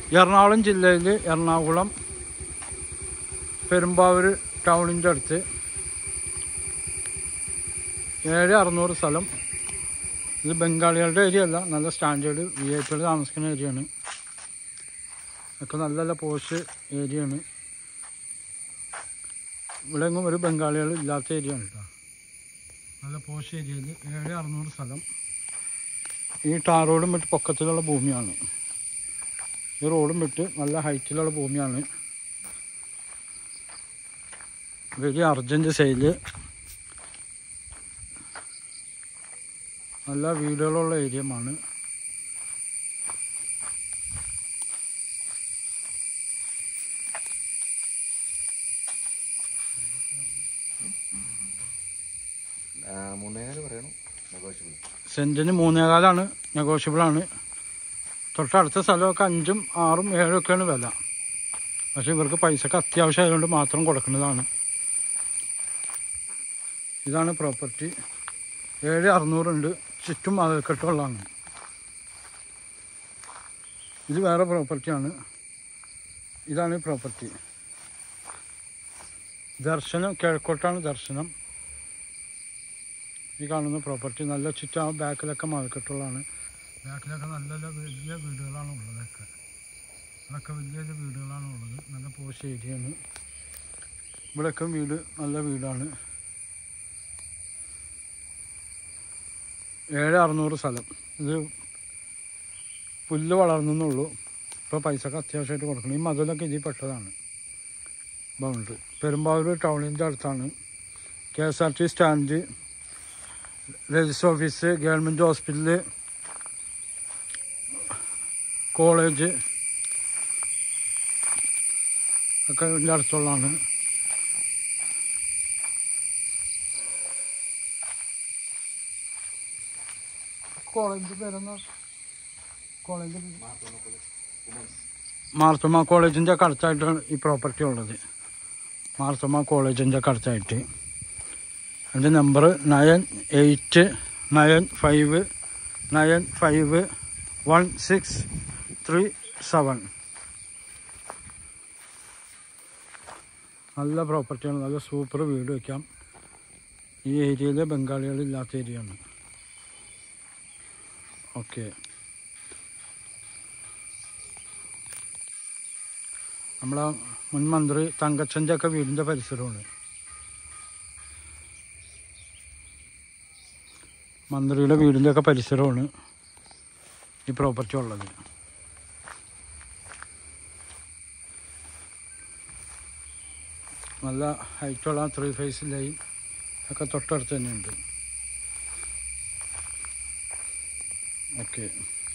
എറണാകുളം ജില്ലയിൽ എറണാകുളം പെരുമ്പാവൂർ ടൗണിൻ്റെ അടുത്ത് ഏഴ് അറുന്നൂറ് സ്ഥലം ഇത് ബംഗാളികളുടെ ഏരിയ അല്ല നല്ല സ്റ്റാൻഡേർഡ് വി ഐ പികൾ താമസിക്കുന്ന ഏരിയയാണ് ഒക്കെ നല്ല നല്ല പോഷ് ഏരിയയാണ് ഇവിടെ എങ്ങും ഒരു ബംഗാളികൾ ഇല്ലാത്ത ഏരിയ ആണ് കേട്ടോ നല്ല പോഷ് ഏരിയയിൽ ഏഴ് അറുന്നൂറ് സ്ഥലം ഈ ടാർ റോഡും വിട്ട് പൊക്കത്തിലുള്ള ഭൂമിയാണ് ഈ റോഡും വിട്ട് നല്ല ഹൈറ്റിലുള്ള ഭൂമിയാണ് വെരി അർജൻറ്റ് സെയില് നല്ല വീടുകളുള്ള ഏരിയമാണ് മൂന്നേകാല് പറയണം നെഗോഷ്യബിൾ സെൻറ്റിന് മൂന്നേകാലാണ് നെഗോഷ്യബിളാണ് തൊട്ടടുത്ത സ്ഥലമൊക്കെ അഞ്ചും ആറും ഏഴും ഒക്കെയാണ് വില പക്ഷെ ഇവർക്ക് പൈസക്ക് അത്യാവശ്യമായതുകൊണ്ട് മാത്രം കൊടുക്കുന്നതാണ് ഇതാണ് പ്രോപ്പർട്ടി ഏഴ് അറുന്നൂറുണ്ട് ചുറ്റും മതിൽക്കെട്ടുള്ളതാണ് ഇത് വേറെ പ്രോപ്പർട്ടിയാണ് ഇതാണ് ഈ പ്രോപ്പർട്ടി ദർശനം കിഴക്കോട്ടാണ് ദർശനം ഈ കാണുന്ന പ്രോപ്പർട്ടി നല്ല ചുറ്റും ആ ബാക്കിലൊക്കെ മതിൽക്കെട്ടുള്ളതാണ് ബാക്കിലൊക്കെ നല്ല നല്ല വലിയ വീടുകളാണ് ഉള്ളതൊക്കെ അതൊക്കെ വലിയ വലിയ വീടുകളാണ് ഉള്ളത് നല്ല പോഷ് ഏരിയയാണ് ഇവിടെയൊക്കെ വീട് നല്ല വീടാണ് ഏഴ് അറുന്നൂറ് സ്ഥലം ഇത് പുല്ല് വളർന്നുള്ളൂ ഇപ്പോൾ പൈസക്ക് അത്യാവശ്യമായിട്ട് കൊടുക്കണം ഈ മതിലൊക്കെ ഇതിൽ പെട്ടതാണ് ബൗണ്ടറി പെരുമ്പാവൂർ ടൗണിൻ്റെ അടുത്താണ് K S R T stand register office government hospital college ഒക്കെ ഇതിൻ്റെ അടുത്തുള്ളതാണ് കോളേജ് പേരെന്നാ കോളേജ് മാർത്തോമ കോളേജിൻ്റെ ഒക്കെ അടുത്തായിട്ടാണ് ഈ പ്രോപ്പർട്ടി ഉള്ളത് മാർത്തോമ കോളേജിൻ്റെ ഒക്കെ അടുത്തായിട്ട് എൻ്റെ number nine eight nine five nine five one six three seven നല്ല പ്രോപ്പർട്ടിയാണ് നല്ല സൂപ്പർ വീട് വയ്ക്കാം ഈ ഏരിയയിൽ ബംഗാളികളില്ലാത്ത ഏരിയയാണ് ഓക്കെ നമ്മളെ മുൻ മന്ത്രി തങ്കച്ചൻ്റെ ഒക്കെ വീടിൻ്റെ പരിസരമാണ് മന്ത്രിയുടെ വീടിൻ്റെ ഒക്കെ പരിസരമാണ് ഈ പ്രോപ്പർട്ടി ഉള്ളത് നല്ല ഹൈറ്റുള്ള ത്രീ ഫേസ് ലൈൻ ഒക്കെ തൊട്ടടുത്ത് തന്നെയുണ്ട് ഓക്കെ